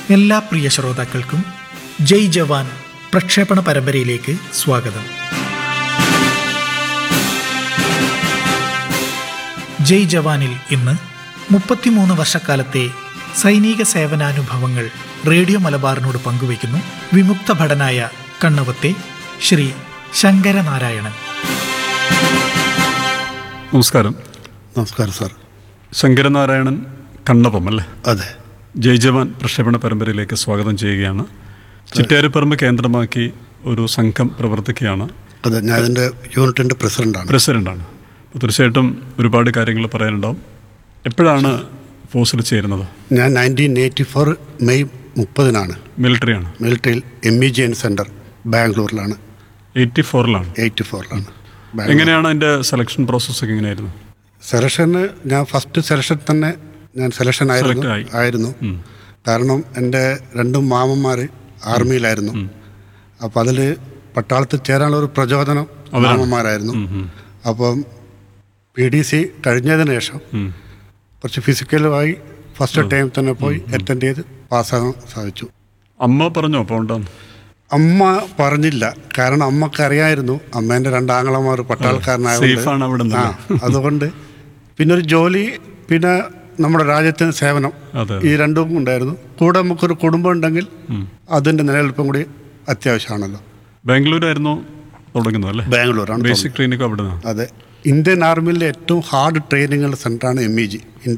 എല്ലാ പ്രിയ ശ്രോതാക്കൾക്കും ജയ് ജവാൻ പ്രക്ഷേപണ പരമ്പരയിലേക്ക് സ്വാഗതം ജയ് ജവാനിൽ ഇന്ന് മുപ്പത്തിമൂന്ന് വർഷക്കാലത്തെ സൈനിക സേവനാനുഭവങ്ങൾ റേഡിയോ മലബാറിനോട് പങ്കുവയ്ക്കുന്നു വിമുക്ത ഭടനായ കണ്ണവത്തെ ശ്രീ ശങ്കരനാരായണൻ നമസ്കാരം നമസ്കാരം സാർ ശങ്കരനാരായണൻ കണ്ണപ്പം അല്ലേ അതെ ജയ് ജവാൻ പ്രക്ഷേപണ പരമ്പരയിലേക്ക് സ്വാഗതം ചെയ്യുകയാണ് ചിറ്റാരിപ്പറമ്പ് കേന്ദ്രമാക്കി ഒരു സംഘം പ്രവർത്തിക്കുകയാണ് അതെ ഞാൻ ഇതിൻ്റെ യൂണിറ്റിൻ്റെ പ്രസിഡൻ്റാണ് പ്രസിഡൻ്റാണ് അപ്പോൾ തീർച്ചയായിട്ടും ഒരുപാട് കാര്യങ്ങൾ പറയാനുണ്ടാവും എപ്പോഴാണ് ഫോഴ്സിൽ ചേരുന്നത് ഞാൻ നയൻറ്റീൻ എയ്റ്റി ഫോർ മെയ് മുപ്പതിനാണ് മിലിറ്ററിയാണ് മിലിറ്ററിയിൽ M E G and centre ബാംഗ്ലൂരിലാണ് എയ്റ്റി ഫോറിലാണ് എയ്റ്റി ഫോറിലാണ് എങ്ങനെയാണ് അതിൻ്റെ സെലക്ഷൻ പ്രോസസ്സൊക്കെ എങ്ങനെയായിരുന്നു സെലക്ഷന് ഞാൻ ഫസ്റ്റ് സെലക്ഷൻ തന്നെ ഞാൻ സെലക്ഷൻ ആയിരുന്നു Select ആയി. ആയിരുന്നു കാരണം എൻ്റെ രണ്ടും മാമന്മാർ ആർമിയിലായിരുന്നു അപ്പോൾ അതിൽ പട്ടാളത്തിൽ ചേരാനുള്ള ഒരു പ്രചോദനം മാമന്മാരായിരുന്നു അപ്പം പി ഡി സി കഴിഞ്ഞതിന് ശേഷം ഉം. കുറച്ച് ഫിസിക്കലുമായി ഫസ്റ്റ് ടൈം തന്നെ പോയി അറ്റൻഡ് ചെയ്ത് പാസ്സാകാൻ സാധിച്ചു അമ്മ പറഞ്ഞോ അപ്പോൾ ഉണ്ടാന്ന് അമ്മ പറഞ്ഞില്ല കാരണം അമ്മക്ക് അറിയായിരുന്നു അമ്മേൻ്റെ രണ്ടാങ്ങളമാർ Safe ആണ് അവിടെ പട്ടാൾക്കാരനായതുകൊണ്ട് നിന്ന്. ആ അതുകൊണ്ട് പിന്നെ ഒരു ജോലി പിന്നെ നമ്മുടെ രാജ്യത്തിന് സേവനം അതെ ഈ രണ്ടും ഉണ്ടായിരുന്നു കൂടെ നമുക്കൊരു കുടുംബം ഉണ്ടെങ്കിൽ അതിൻ്റെ നിലനിൽപ്പും കൂടി അത്യാവശ്യമാണല്ലോ ബാംഗ്ലൂരായിരുന്നു തുടങ്ങുന്നത് അല്ലേ ബാംഗ്ലൂരാണ് ബേസിക് ട്രെയിനിങ് അവിടെ നിന്നാണ് അതെ ഇന്ത്യൻ ആർമിയിലെ ഏറ്റവും ഹാർഡ് ട്രെയിനിങ്ങുള്ള സെൻ്ററാണ് എം ഇ ജി